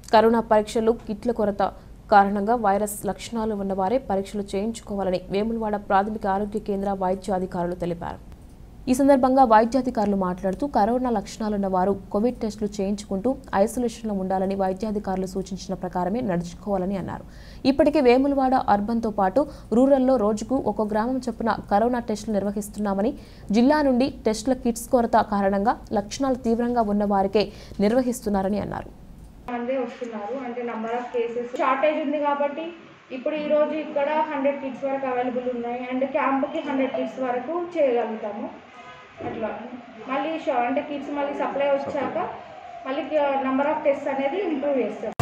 corona పరీక్షలు కిట్ల కొరత కారణంగా వైరస్ లక్షణాలు ఉన్నవారే పరీక్షలు చేయించుకోవాలని వేములవాడ ప్రాథమిక ఆరోగ్య కేంద్ర వైద్యాధికారులు తెలిపారు ఈ సందర్భంగా వైద్యాధికారులు మాట్లాడుతూ కరోనా లక్షణాలున్న వారు కోవిడ్ టెస్టులు చేయించుకుంటూ ఐసోలేషన్లో ఉండాలని వైద్యాధికారులు సూచించిన ప్రకారమే నడుచుకోవాలని అన్నారు ఇప్పటికే వేములవాడ అర్బన్తో పాటు రూరల్లో రోజుకు ఒక గ్రామం చొప్పున కరోనా టెస్టులు నిర్వహిస్తున్నామని జిల్లా నుండి టెస్టుల కిట్స్ కొరత కారణంగా లక్షణాలు తీవ్రంగా ఉన్న వారికే నిర్వహిస్తున్నారని అన్నారు మందే వస్తున్నారు అంటే నంబర్ ఆఫ్ కేసెస్ షార్టేజ్ ఉంది కాబట్టి ఇప్పుడు ఈ రోజు ఇక్కడ హండ్రెడ్ కిట్స్ వరకు అవైలబుల్ ఉన్నాయి అండ్ క్యాంప్కి హండ్రెడ్ కిట్స్ వరకు చేయగలుగుతాము అట్లా మళ్ళీ షా- అంటే కిట్స్ మళ్ళీ సప్లై వచ్చాక మళ్ళీ నంబర్ ఆఫ్ టెస్ట్ అనేది ఇంప్రూవ్ చేస్తాం